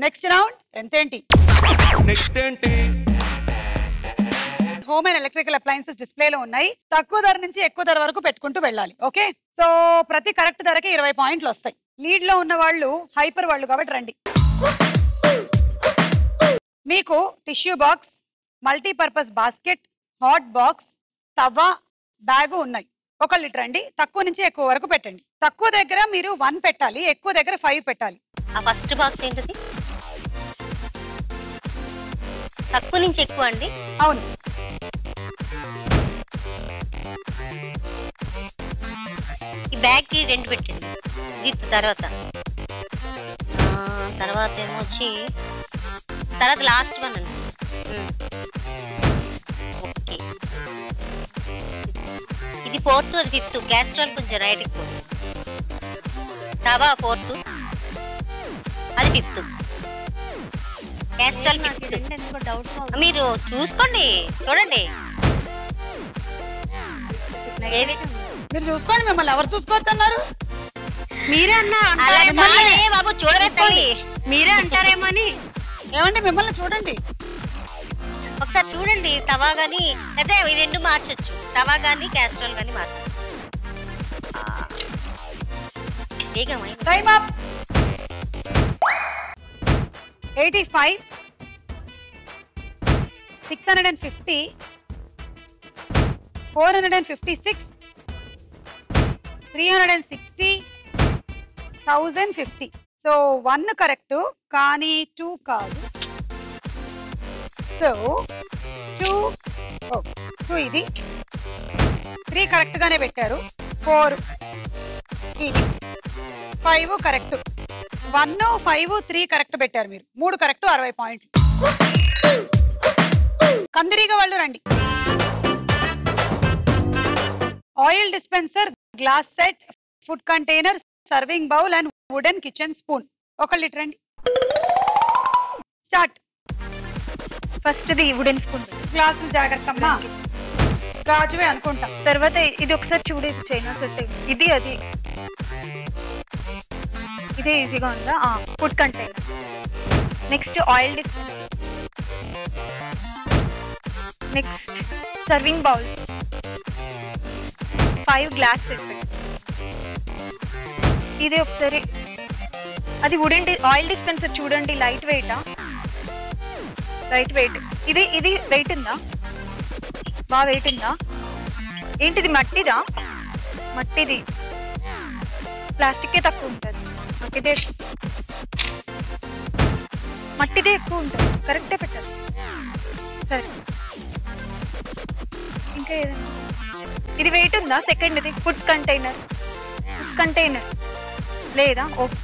నెక్స్ట్ రౌండ్ ఎంతేంటి నెక్స్ట్ ఏంటి హోమ్ అండ్ ఎలక్ట్రికల్ అప్లయన్సెస్ డిస్ప్లేలో ఉన్నాయి తక్కువ ధర నుంచి ఎక్కువ ధర వరకు పెట్టుకుంటూ వెళ్ళాలి ఓకే సో ప్రతి కరెక్ట్ ధరకి ఇరవై పాయింట్లు వస్తాయి లీడ్ లో ఉన్న వాళ్ళు హైపర్ వాళ్ళు కాబట్టి రండి మీకు tissue box multipurpose basket hot box tawa bag ఉన్నాయి ఒక లీటర్ అండి తక్కువ నుంచి ఎక్కువ వరకు పెట్టండి తక్కువ దగ్గర మీరు వన్ పెట్టాలి ఎక్కువ దగ్గర ఫైవ్ పెట్టాలి ఆ ఫస్ట్ బాక్స్ ఏంటిది తక్కువ నుంచి ఎక్కువ అండి అవును ఈ బ్యాగ్ కి రెండు పెట్టండి గిఫ్ట్ తర్వాత ఆ, తర్వాత ఏమో వచ్చి తర్వాత లాస్ట్ వన్ అండి ఉమ్. ఓకే ఇది ఫోర్త్ అది ఫిఫ్త్ క్యాస్ట్రాల్ కొంచెం రైట్కి పోతుంది తవా ఫోర్త్ అది ఫిఫ్త్ క్యాస్ట్రాల్ ఫిఫ్త్ మీరు చూసుకోండి చూడండి ఏది మీరు చూసుకోండి మిమ్మల్ని ఎవరు చూసుకోవద్దన్నారు మీరే అన్నా అలా అంటారేమో అని. కాదే బాబు చూడవే తల్లి మీరే అంటారేమో అని ఏమండి మిమ్మల్ని చూడండి ఒకసారి చూడండి తవా గాని అదే ఈ రెండు మార్చొచ్చు తవా గాని క్యాస్ట్రాల్ గాని మార్చొచ్చు ఆ. వేగమై time up eighty five six hundred and fifty four hundred and fifty six three hundred and sixty thousand fifty so one correct కానీ టూ కాదు సో టూ టూ ఇది త్రీ కరెక్ట్ గానే పెట్టారు ఫోర్ ఇది five correct one five three correct పెట్టారు మీరు మూడు correct అరవై పాయింట్లు కందిరీగ వాళ్ళు రండి oil dispenser glass set food container serving bowl and wooden kitchen spoon ఒక లీటర్ రండి స్టార్ట్ ఫస్ట్ది వుడెన్ స్పూన్ గ్లాసులు జాగ్రత్త అమ్మా గాజువే అనుకుంటా తర్వాత ఇది ఒకసారి చూడు ఇది చైనా సెట్ ఇది అది ఇదే ఈజీగా ఉందా food container next oil dispenser next serving bowl five glass set ఇది ఒకసారి అది వుడెన్ ఆయిల్ డిస్పెన్సర్ చూడండి లైట్ వెయిటా లైట్ వెయిట్ ఇది ఇది వెయిట్ ఉందా బాగా వెయిట్ ఉందా ఏంటిది మట్టిదా మట్టిది ప్లాస్టికే తక్కువ ఉంటుంది మట్టిదే మట్టిదే ఎక్కువ ఉంటుంది కరెక్టే పెట్టాలి సరే ఇంకా ఏదైనా ఇది వెయిట్ ఉందా సెకండ్ ఇది ఫుడ్ కంటైనర్ ఫుడ్ కంటైనర్ లేదా okay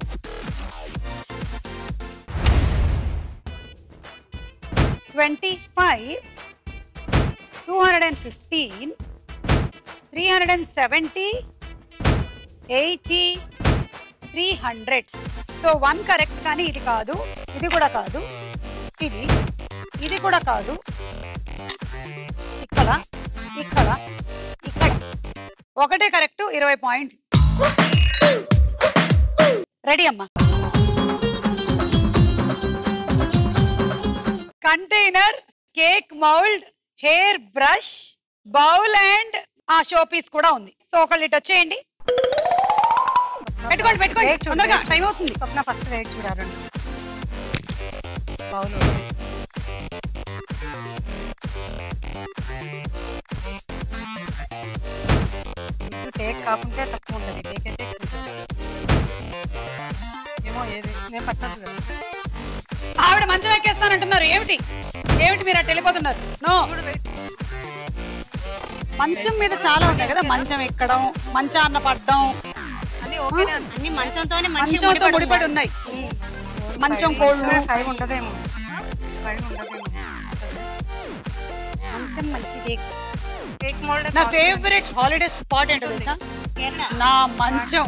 twenty five two hundred and fifteen three hundred and seventy eighty three hundred so one correct కానీ ఇది కాదు ఇది కూడా కాదు ఇది ఇది కూడా కాదు ఇక్కడ ఇక్కడ ఇక్కడ ఒకటే కరెక్ట్ ఇరవై పాయింట్లు రెడీ అమ్మా container cake mould hair brush bowl and ah show piece కూడా ఉంది సో ఒకళ్ళు ఇటు వచ్చేయండి పెట్టుకోండి పెట్టుకోండి వేచి చూడు, తొందరగా వేచి టైం అవుతుంది స్వప్న ఫస్ట్ వేచి చూడాలండి అవును టేక్ కాకుంటే తక్కువ ఉంటుంది టేక్ అయితే ఎక్కువ ఉంటుంది. ఏమో ఏది నేను పట్టదు కదా ఆవిడ మంచం ఎక్కేస్తానంటున్నారు ఏమిటి ఏమిటి మీరు అటు వెళ్ళిపోతున్నారు నో మంచం మీద చాలా ఉన్నాయి కదా మంచం ఎక్కడం మంచాన్న పడ్డం అన్ని ఓకే అన్ని మంచంతోనే మంచి మంచంతో ముడిపడి ఉన్నాయి మంచం కోళ్ళు ఫైవ్ ఉండదేమో ఫైవ్ ఉండదేమో మంచం మంచిది కేక్ మోల్డ్ నా ఫేవరెట్ హాలిడే స్పాట్ ఏంటో తెలుసా నా మంచం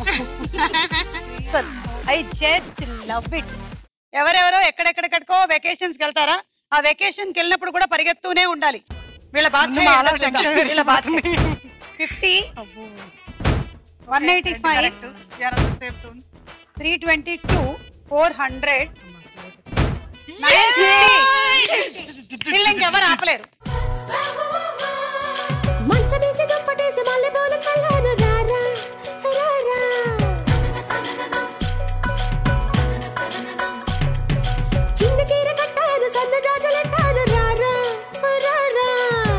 ఐ జస్ట్ లవ్ ఇట్ ఎవరెవరో ఎక్కడెక్కడికో వెకేషన్స్ వెళ్తారా ఆ వెకేషన్ కి వెళ్ళినప్పుడు కూడా పరిగెత్తూనే ఉండాలి వీళ్ళ ముందు మాలో tension బాత్ వీళ్ళ బాత్ పెరిగిపోతుంది. Fifty one eighty five Correct. Yeah, that's the same tune. Three twenty two four hundred వీళ్ళు ఇంకెవరు ఆపలేరు మంచమేసి దుప్పటేసి మల్లెపూల చల్లాను రారా రారా చిన్న చీర కట్టాను సన్న జాజులెట్టాను రారా రారా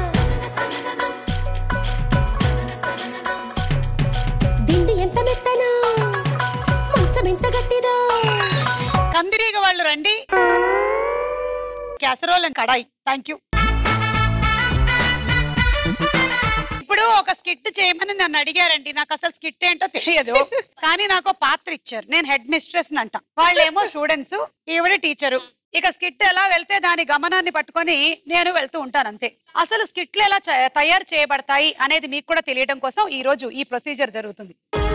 దిండి ఎంత మెత్తనో మంచం ఎంత గట్టిదో కందిరీగ వాళ్ళు రండి casserole and kadai thank you ఇప్పుడు ఒక స్కిట్ చేయమని నన్ను అడిగారండి నాకు అసలు స్కిట్ ఏంటో తెలియదు కానీ నాకు ఒక పాత్ర ఇచ్చారు నేను హెడ్ మిస్ట్రెస్ అంట వాళ్ళేమో స్టూడెంట్స్ ఈవిడ టీచరు ఇక స్కిట్ ఎలా వెళ్తే దాని గమనాన్ని పట్టుకొని నేను వెళ్తూ ఉంటాను అంతే అసలు స్కిట్లు ఎలా చ- తయారు చేయబడతాయి అనేది మీకు కూడా తెలియడం కోసం ఈ రోజు ఈ ప్రొసీజర్ జరుగుతుంది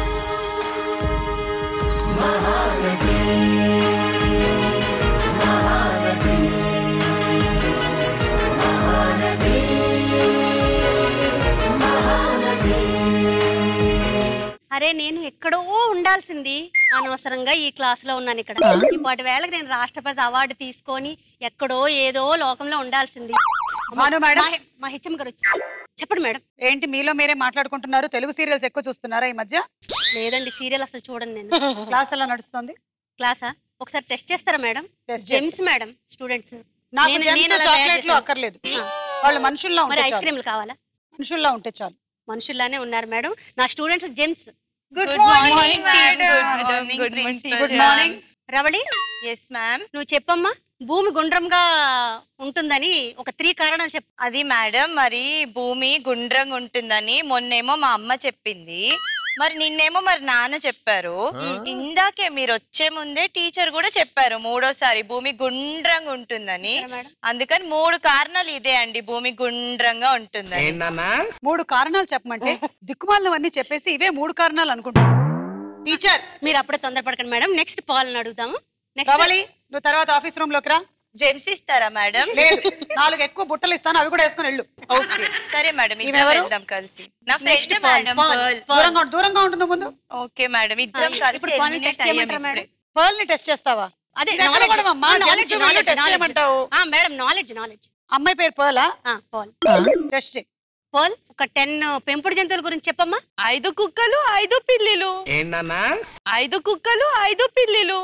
అరే నేను ఎక్కడో ఉండాల్సింది అనవసరంగా ఈ క్లాస్ లో ఉన్నాను ఇక్కడ ఇప్పటి వేళకి నేను రాష్ట్రపతి అవార్డు తీసుకొని ఎక్కడో ఏదో లోకంలో ఉండాల్సింది భాను మేడం. మా- మా హెచ్ఎం గారు వచ్చి చెప్పండి మేడం ఏంటి మీలో మీరే మాట్లాడుకుంటున్నారు తెలుగు సీరియల్స్ ఎక్కువ చూస్తున్నారా ఈ మధ్య లేదండి సీరియల్ అసలు చూడండి నేను క్లాస్ ఎలా నడుస్తుంది క్లాసా ఒకసారి టెస్ట్ చేస్తారా madam Test Gems madam students నాకు జెమ్స్ చాక్లెట్లు అక్కర్లేదు వాళ్ళు మనుషుల్లో మరి ఉంటే ఐస్ చాలు. క్రీమ్లు కావాలా మనుషుల్లో ఉంటే చాలు మనుషుల్లానే ఉన్నారు మేడం నా students Gems good morning madam good morning Ravali yes ma'am నువ్వు చెప్పమ్మా భూమి గుండ్రంగా ఉంటుందని ఒక త్రీ కారణాలు చెప్పు అది మేడం మరి భూమి గుండ్రంగా ఉంటుందని మొన్నేమో మా అమ్మ చెప్పింది మరి నిన్నేమో మరి నాన్న చెప్పారు ఇందాకే మీరు వచ్చే ముందే టీచర్ కూడా చెప్పారు మూడోసారి భూమి గుండ్రంగా ఉంటుందని అందుకని మూడు కారణాలు ఇదే అండి భూమి గుండ్రంగా ఉంటుందని మూడు కారణాలు చెప్పమంటే దిక్కుమాలినవన్నీ చెప్పేసి ఇవే మూడు కారణాలు అనుకుంటున్నాను టీచర్ మీరు అప్పుడే తొందరపడకండి మేడం నెక్స్ట్ పాలను అడుగుతాము రవళి నువ్వు తర్వాత ఆఫీస్ రూమ్ లోకి రా జెమ్స్ ఇస్తారా మేడం లేదు నాలుగు ఎక్కువ బుట్టలు ఇస్తాను అవి కూడా వేసుకొని వెళ్ళు ఓకే సరే మేడం ఈమె ఇద్దరం ఎవరు? వెళ్దాం కలిసి నా Next friend Paul, madam Paul, Pearl. Paul. దూరంగా ఉండు, దూరంగా ఉంటున్న ముందు ఓకే మేడం ఇద్దరం ఆ, కలిసి ఇప్పుడు Paul ని eliminate test చేయమంటారా అయ్యాం మేడం? ఇప్పుడే. పర్ల్ ని టెస్ట్ చేస్తావా అదే ఇది ఎక్కడ కూడా అమ్మా? నాలెడ్జ్ జెమ్స్ వీళ్ళు test చేయమంటావు మేడం నాలెడ్జ్ నాలెడ్జ్ అమ్మాయి పేరు పర్లా పాల్ టెస్ట్ చేయి పాల్ ఒక టెన్ పెంపుడు జంతువుల గురించి చెప్పమ్మా ఐదు కుక్కలు ఐదు పిల్లిలు ఏంటన్నా ఐదు కుక్కలు ఐదు పిల్లిలు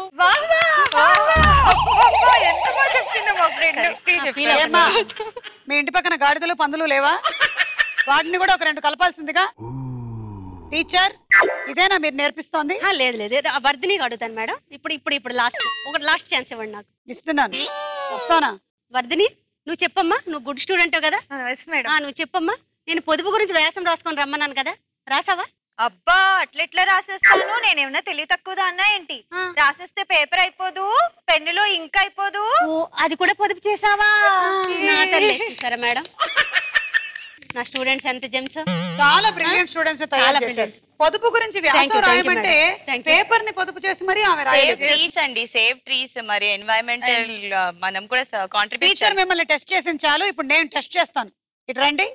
ఎంత బాగా చెప్పిందో మా ఫ్రెండ్ ఏమ్మా, మీ ఇంటి పక్కన గాడిదలు పందులు లేవా వాటిని కూడా ఒక రెండు కలపాల్సిందిగా టీచర్ ఇదేనా మీరు నేర్పిస్తోంది ఆ, లేదు లేదు ఆ వర్ధిని అడుగుతాను మేడం ఇప్పుడు ఇప్పుడు ఇప్పుడు లాస్ట్ ఒక లాస్ట్ ఛాన్స్ ఇవ్వండి నాకు ఇస్తున్నాను వస్తానా వర్ధిని నువ్వు చెప్పమ్మా నువ్వు గుడ్ స్టూడెంట్ కదా మేడం ఆ, నువ్వు చెప్పమ్మా నేను పొదుపు గురించి వ్యాసం రాసుకొని రమ్మన్నాను కదా రాసావా అబ్బా అట్లెట్లా రాసేస్తాను నేనేమన్నా తెలివి తక్కువదా అన్నా ఏంటి రాసేస్తే పేపర్ అయిపోదు పెన్నులో ఇంక్ అయిపోదు ఓ అది కూడా పొదుపు చేసావా నా తల్లి చూసారా మేడం నా స్టూడెంట్స్ ఎంత జెమ్స్ చాలా బ్రిలియంట్ స్టూడెంట్స్ తయారు చాలా చేశారు brilliant. పొదుపు గురించి Thank you, వ్యాసం thank you, రాయమంటే madam. Thank you. పేపర్ ని పొదుపు చేసి మరి ఆమె సేవ్ రాయలేదు ట్రీస్ అండి సేవ్ ట్రీస్ మరి ఎన్వైరన్మెంటల్ మనం కూడా కాంట్రిబ్యూట్ టీచర్ మిమ్మల్ని టెస్ట్ చేసింది చాలు ఇప్పుడు నేను టెస్ట్ చేస్తాను ఇటు రండి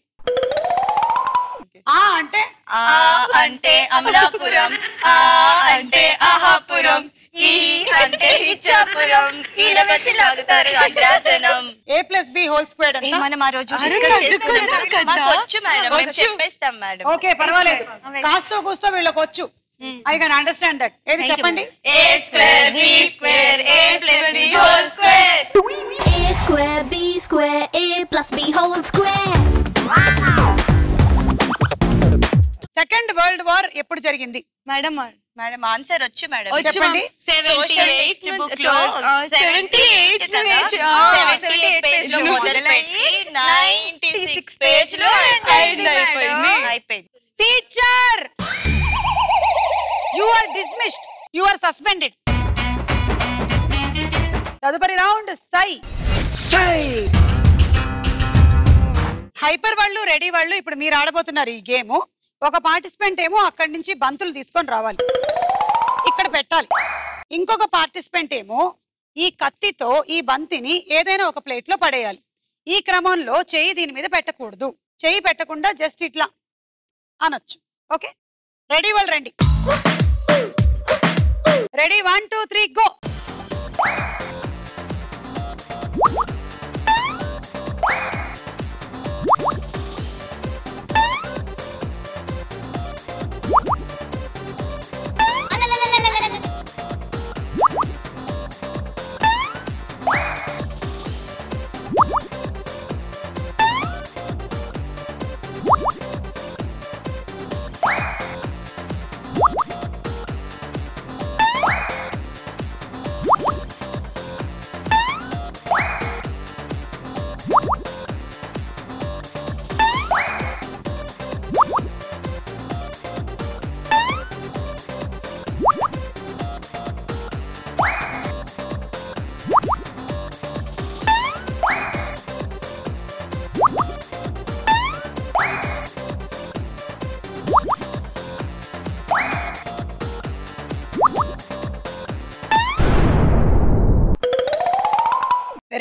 ఆ అంటే ఆ అంటే అమలాపురం ఆ అంటే ఆహాపురం ఈ అంటే ఇచ్చాపురం ఈడవసిలాగుతారు అగ్రాజనం A plus B whole square A మనం ఆ రోజు అరే, discuss చదువుకున్నాం చేసుకున్నాం. కదా. మాకు వచ్చు మేడం మేము వచ్చు. చెప్పేస్తాం మేడం ఓకే పర్వాలేదు కాస్తో కూస్తో వీళ్ళకి వచ్చు ఐ కెన్ అండర్స్టాండ్ దట్ ఏది Thank you, చెప్పండి A square, B square, A plus B whole square. A square, B square, A plus B whole square. Second world war ఎప్పుడు జరిగింది మేడం మేడం ఆన్సర్ వచ్చు మేడం వచ్చు, చెప్పండి seventy eight book లో seventy eight seventy eight page లో మొదలుపెట్టి ninety six page లో అయిపోయింది. అయిపోయింది teacher you are dismissed you are suspended తదుపరి రౌండ్ సై హైపర్ వాళ్ళు రెడీ వాళ్ళు ఇప్పుడు మీరు ఆడబోతున్నారు ఈ గేమ్ ఒక పార్టిసిపెంట్ ఏమో అక్కడి నుంచి బంతులు తీసుకొని రావాలి ఇక్కడ పెట్టాలి ఇంకొక పార్టిసిపెంట్ ఏమో ఈ కత్తితో ఈ బంతిని ఏదైనా ఒక ప్లేట్ లో పడేయాలి ఈ క్రమంలో చెయ్యి దీని మీద పెట్టకూడదు చెయ్యి పెట్టకుండా జస్ట్ ఇట్లా అనొచ్చు ఓకే రెడీ వాళ్ళు రండి ready one two three go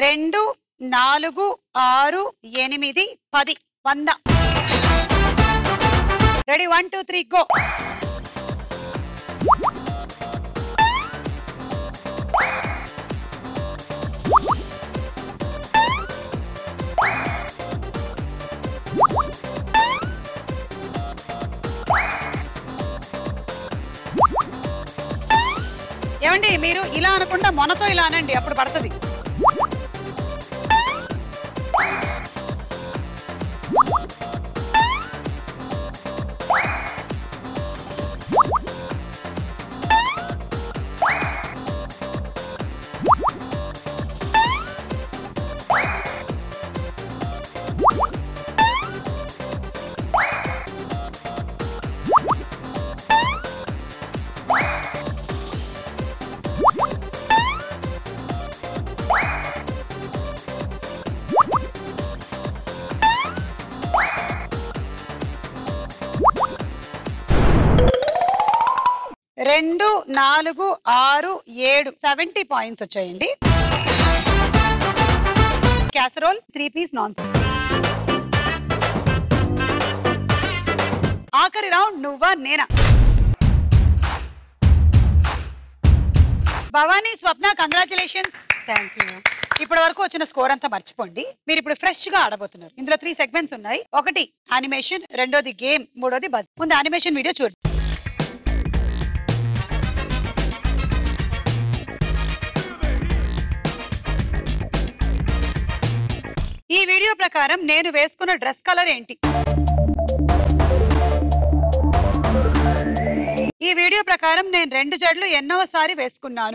రెండు నాలుగు ఆరు ఎనిమిది పది వంద ready one two three go ఏమండి మీరు ఇలా అనకుండా మొనతో ఇలా అనండి అప్పుడు పడుతుంది రెండు నాలుగు ఆరు ఏడు సెవెంటీ పాయింట్స్ వచ్చాయండి క్యాసరోల్ త్రీ పీస్ నాన్ ఆఖరి రౌండ్ నువ్వా నేనా Bhavani Swapna congratulations thank you ఇప్పటి వరకు వచ్చిన స్కోర్ అంతా మర్చిపోండి మీరు ఇప్పుడు ఫ్రెష్ గా ఆడబోతున్నారు ఇందులో త్రీ సెగ్మెంట్స్ ఉన్నాయి ఒకటి యానిమేషన్ రెండోది గేమ్ మూడోది బజ్ ముందు యానిమేషన్ వీడియో చూడండి ఈ వీడియో ప్రకారం నేను వేసుకున్న డ్రెస్ కలర్ ఏంటి ఈ వీడియో ప్రకారం నేను రెండు జడ్లు ఎన్నోసారి వేసుకున్నాను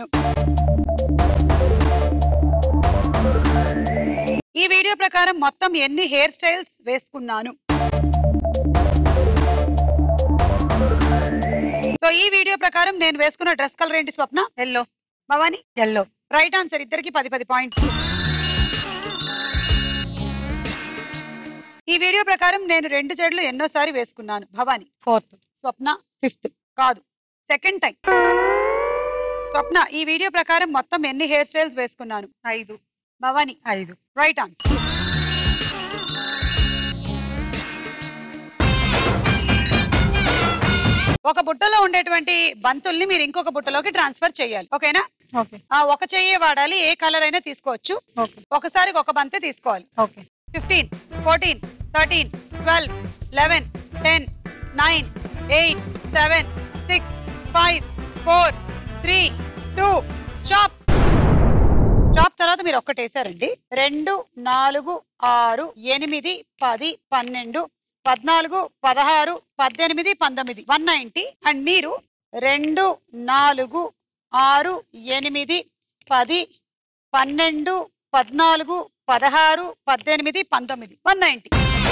ఈ వీడియో ప్రకారం మొత్తం ఎన్ని హెయిర్ స్టైల్స్ వేసుకున్నాను సో ఈ వీడియో ప్రకారం నేను వేసుకున్న డ్రెస్ కలర్ ఏంటి Swapna yellow Bhavani yellow right answer ఇద్దరికి పది పది పాయింట్స్ ఈ వీడియో ప్రకారం నేను రెండు జడ్లు ఎన్నోసారి వేసుకున్నాను భవాని ఫోర్త్ స్వప్న ఫిఫ్త్ కాదు సెకండ్ టైం స్వప్న ఈ వీడియో ప్రకారం మొత్తం ఎన్ని హెయిర్ స్టైల్స్ వేసుకున్నాను ఐదు భవాని ఐదు రైట్ ఆన్సర్ ఒక బుట్టలో ఉండేటువంటి బంతుల్ని మీరు ఇంకొక బుట్టలోకి ట్రాన్స్ఫర్ చేయాలి ఓకేనా ఆ ఒక చెయ్యే వాడాలి ఏ కలర్ అయినా తీసుకోవచ్చు ఒకసారి ఒక బంతే తీసుకోవాలి fifteen fourteen thirteen twelve eleven ten nine eight seven six five four three two stop stop తర్వాత మీరు ఒక్కటి వేసారండి రెండు నాలుగు ఆరు ఎనిమిది పది పన్నెండు పద్నాలుగు పదహారు పద్దెనిమిది పంతొమ్మిది వన్ నైంటీ అండ్ మీరు రెండు నాలుగు ఆరు ఎనిమిది పది పన్నెండు పద్నాలుగు పదహారు పద్దెనిమిది పంతొమ్మిది వన్ నైంటీ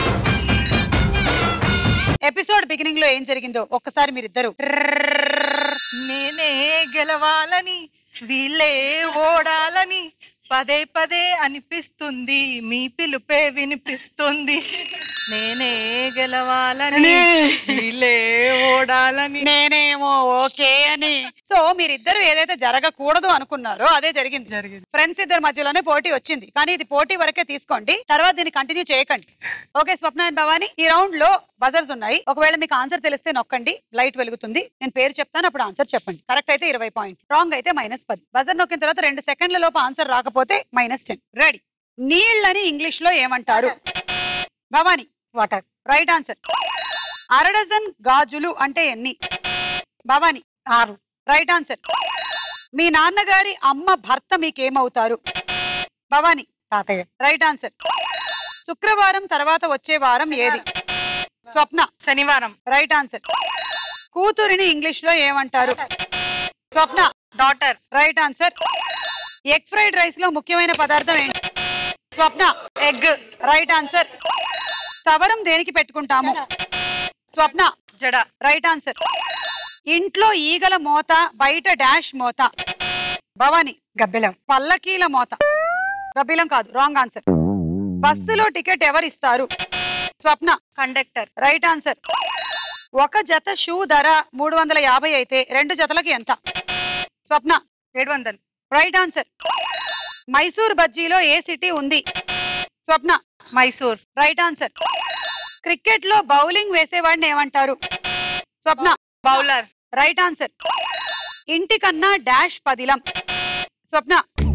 ఎపిసోడ్ బిగినింగ్ లో ఏం జరిగిందో ఒక్కసారి మీరిద్దరు నేనే గెలవాలని వీళ్ళే ఓడాలని పదే పదే అనిపిస్తుంది మీ పిలుపే వినిపిస్తుంది నేనే గెలవాలని వీళ్ళే ఓడాలని నేనేమో ఓకే అని సో మీరిద్దరు ఏదైతే జరగకూడదు అనుకున్నారో అదే జరిగింది జరిగింది ఫ్రెండ్స్ ఇద్దరి మధ్యలోనే పోటీ వచ్చింది కానీ ఇది పోటీ వరకే తీసుకోండి తర్వాత దీన్ని కంటిన్యూ చేయకండి ఓకే స్వప్న అండ్ భవాని ఈ రౌండ్ లో బజర్స్ ఉన్నాయి ఒకవేళ మీకు ఆన్సర్ తెలిస్తే నొక్కండి లైట్ వెలుగుతుంది నేను పేరు చెప్తాను అప్పుడు ఆన్సర్ చెప్పండి కరెక్ట్ అయితే ఇరవై పాయింట్ రాంగ్ అయితే మైనస్ పది బజర్ నొక్కిన తర్వాత రెండు సెకండ్ల లోపు ఆన్సర్ రాకపోతే మైనస్ టెన్ రెడీ నీళ్ళని ఇంగ్లీష్ లో ఏమంటారు భవాని వాటర్ రైట్ ఆన్సర్ అర డజన్ గాజులు అంటే ఎన్ని భవాని ఆరు రైట్ ఆన్సర్ మీ నాన్నగారి అమ్మ భర్త మీకేమవుతారు భవాని తాతయ్య రైట్ ఆన్సర్ శుక్రవారం తర్వాత వచ్చే వారం ఏది స్వప్న శనివారం రైట్ ఆన్సర్ కూతురిని ఇంగ్లీష్ లో ఏమంటారు Swapna daughter right answer egg fried rice లో ముఖ్యమైన పదార్థం ఏంటి స్వప్న ఎగ్ రైట్ ఆన్సర్ సవరం దేనికి పెట్టుకుంటాము స్వప్న జడ రైట్ ఆన్సర్ ఇంట్లో ఈగల మోత బయట డాష్ మోత భవాని గబ్బిలం పల్లకీల మోత గబ్బిలం కాదు రాంగ్ ఆన్సర్ బస్సులో టికెట్ ఎవరు ఇస్తారు స్వప్న కండక్టర్ రైట్ ఆన్సర్ ఒక జత షూ ధర మూడు వందల యాభై అయితే రెండు జతలకి ఎంత స్వప్న ఏడు వందలు రైట్ ఆన్సర్ మైసూర్ బజ్జీలో ఏ సిటీ ఉంది Swapna Mysore right answer cricket లో బౌలింగ్ వేసేవాడిని ఏమంటారు స్వప్న బౌలర్ రైట్ ఆన్సర్ ఇంటికన్నా డాష్ పదిలం స్వప్న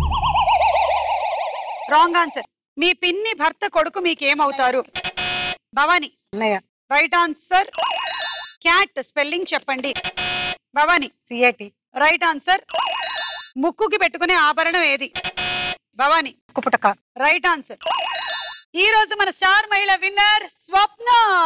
రాంగ్ ఆన్సర్ మీ పిన్ని భర్త కొడుకు మీకేమవుతారు Bhavani right answer cat spelling చెప్పండి భవాని సిఐటి రైట్ ఆన్సర్ ముక్కుకి పెట్టుకునే ఆభరణం ఏది భవాని కుపుటక రైట్ ఆన్సర్ ఈ రోజు మన స్టార్ మహిళ విన్నర్ స్వప్న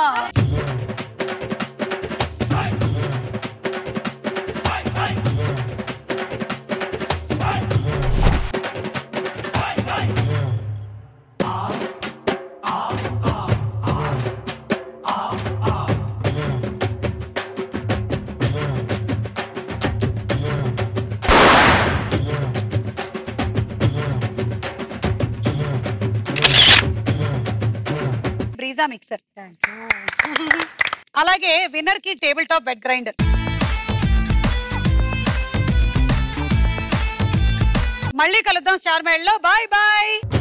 బ్రీజా మిక్సర్ అలాగే విన్నర్ కి టేబుల్ టాప్ బెడ్ గ్రైండర్ మళ్ళీ కలుద్దాం స్టార్ మైల్ లో బాయ్ బాయ్